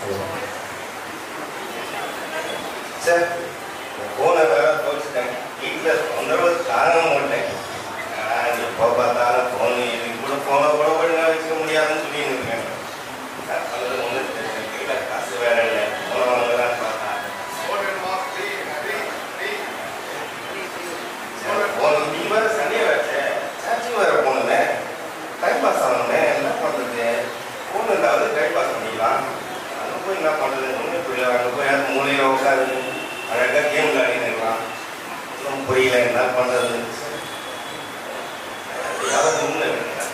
Sir ஃபோனை வேற தோச்சிட்டேன் வீட்டில் தொந்தரவு தாங்க மாட்டேன் நான் எப்போ பார்த்தாலும் ஃபோனு இது கூட ஃபோனை கூட ஒழுங்காக வச்சுக்க முடியாதுன்னு சொல்லிட்டு இருக்கேன் நான் சொல்றது ஒன்றும் தெரியல காசு வேற இல்லை ஃபோனை வாங்கலான்னு பார்த்தா ஃபோன் நீ வேற சண்டே வச்ச சார்ஜிங் வேற போகணுமே டைம் பாஸ் ஆகணுமே என்ன பண்ணுறது ஃபோன் இருந்தாவது டைம் பாஸ் பண்ணிக்கலாம் அங்கே போய் என்ன பண்ணுறது ஒன்றும் புரியல அங்கே போய் அது மூலையில் உட்காந்து அழகாக கேம் விளையாடின்னு இருக்கலாம் ஒன்றும் புரியல என்ன பண்ணுறது யாராவது உண்மை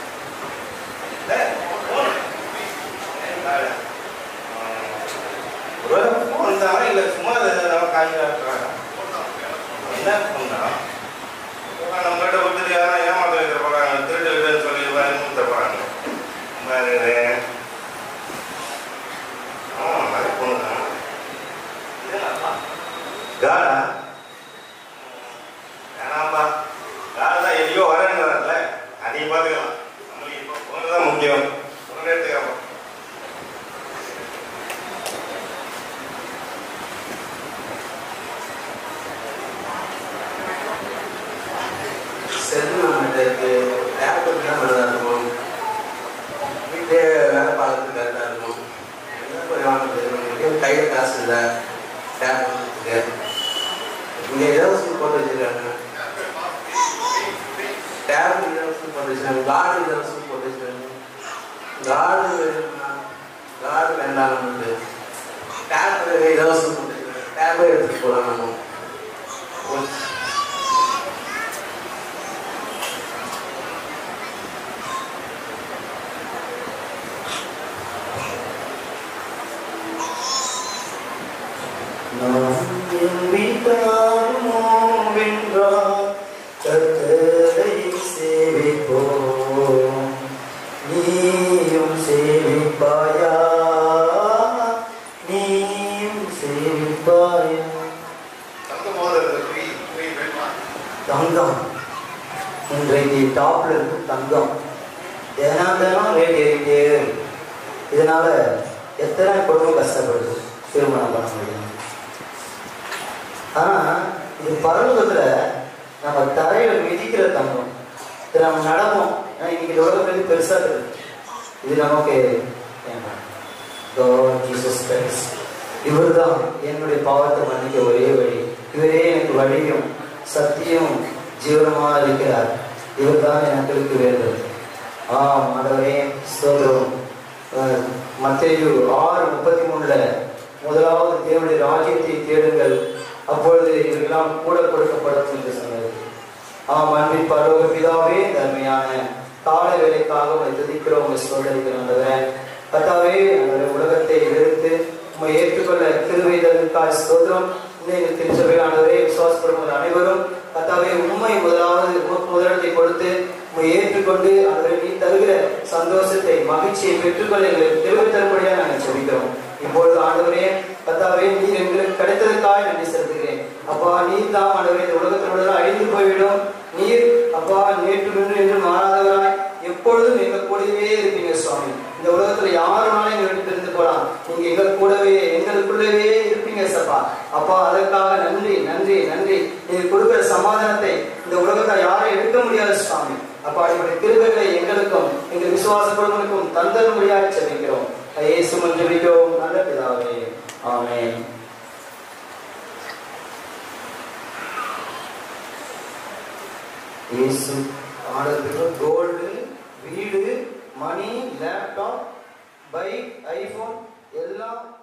ஒருவேளை ஃபோன் தானே இல்லை சும்மா நம்ம காய்ச்சி இருக்கிறாங்க என்ன பண்ணா நம்மகிட்ட ஒருத்தர் யாரா ஏமாத்த வைக்கிற போறாங்க திருட்டு வீடுன்னு சொல்லி ஊத்த போறாங்க பாருங்க ஆ நிறைய பொண்ணுதான் காடா வேணாம்பா காடு தான் எதையோ வரேன்னு அதையும் பார்த்துக்கலாம் நம்மளுக்கு இப்போ பொண்ணு தான் முக்கியம் பொண்ணு எடுத்துக்கலாம் செல்லு நம்மகிட்ட இருக்கு லேப்டாப் தான் நல்லா இருக்கும் வீட்டே வேலை பார்க்கறதுக்கு கரெக்டாக இருக்கும் என்ன போய் வாங்குறது நம்மளுக்கு கையில் காசு இல்லை டேப் வாங்குறதுக்கு இங்கே இலவசம் போட்டு வச்சிருக்காங்க டேப் இலவசம் போட்டு வச்சிருக்காங்க கார்டு இலவசம் போட்டு வச்சிருக்காங்க கார்டு வேணும்னா கார்டு வேண்டாம் நம்மளுக்கு டேப் இலவசம் போட்டு வச்சிருக்காங்க டேப்பே எடுத்துட்டு போகலாம் நம்ம நாம் என் வீட்டாருமோ வென்றால் கர்த்தரை சேவிப்போம் நீயும் சேவிப்பாயா நீயும் சேவிப்பாயா தங்கம் இன்றைக்கு டாப்ல இருக்கு தங்கம் தினம் தினம் ரேட் ஏறிட்டே இருக்கு. இதனால எத்தனை குடும்பம் கஷ்டப்படுது திருமணம் பண்ண முடியும் ஆனா இது பரலோகத்துல நம்ம தரையில மிதிக்கிற தங்கம் இது நம்ம நடப்போம் ஆனா இன்னைக்கு இந்த உலகத்துல பெருசா இருக்கு இது நமக்கு வேண்டாம் God, Jesus Christ. இவர்தான் என்னுடைய பாவத்தை மன்னிக்க ஒரே வழி இவரே எனக்கு வழியும் சத்தியம் ஜீவனமா இருக்கிறார் இவர்தான் எனக்கு வேண்டும் ஆம் ஆண்டவரே ஸ்தோத்திரம் அஹ், மத்தேயு ஆறு முப்பத்தி மூணுல முதலாவது தேவனுடைய ராஜ்யத்தை தேடுங்கள் அப்பொழுது இவர்களெல்லாம் கூட கொடுக்கப்படும் என்று சொன்னது ஆம் அன்பின் பரலோக பிதாவே தன்மையான கால வேலைக்காக உங்களை துதிக்கிறோம் உங்களை சோதரிக்கிறோம் கத்தாவே அந்த உலகத்தை எதிர்த்து உண்மை ஏற்றுக்கொள்ள கிருவைதற்காக ஸ்தோத்திரம் நீங்கள் திருச்சபையானவரே விசுவாசப்படுவோர் அனைவரும் கத்தாவே உண்மை முதலாவது உமக்கு முதலிடத்தை கொடுத்து உண்மை ஏற்றுக்கொண்டு அதை நீ தருகிற சந்தோஷத்தை மகிழ்ச்சியை பெற்றுக்கொள்ள எங்களுக்கு தெளிவு தரும்படியாக நாங்கள் செபிக்கிறோம் இப்பொழுது ஆண்டவரே கத்தாவே நீர் எங்களுக்கு கிடைத்ததற்காக நன்றி செலுத்துகிறேன் அப்பா நீர் தான் ஆண்டவரே இந்த உலகத்தினுடன் அழிந்து போய்விடும் நீர் அப்பா நேற்று நின்று என்று மாறாதவராய் எப்பொழுதும் எங்க கூடவே இருப்பீங்க சுவாமி இந்த உலகத்துல யாருனாலும் எங்க விட்டு பிரிந்து போலாம் நீங்க எங்க கூடவே எங்களுக்குள்ளவே இருப்பீங்க சப்பா அப்பா அதற்காக நன்றி நன்றி நன்றி நீங்க கொடுக்கிற சமாதானத்தை இந்த உலகத்தை யாரும் எடுக்க முடியாது சுவாமி அப்பா அப்படிப்பட்ட கிருபைகளை எங்களுக்கும் எங்கள் விசுவாச குடும்பங்களுக்கும் தந்தரும்படியாக செபிக்கிறோம் இயேசு மஞ்சபிக்கிறோம் நல்ல பிதாவே ஆமென் இயேசு ஆனதுக்கு கோல்டு வீடு மணி லேப்டாப் பைக் ஐபோன் எல்லாம்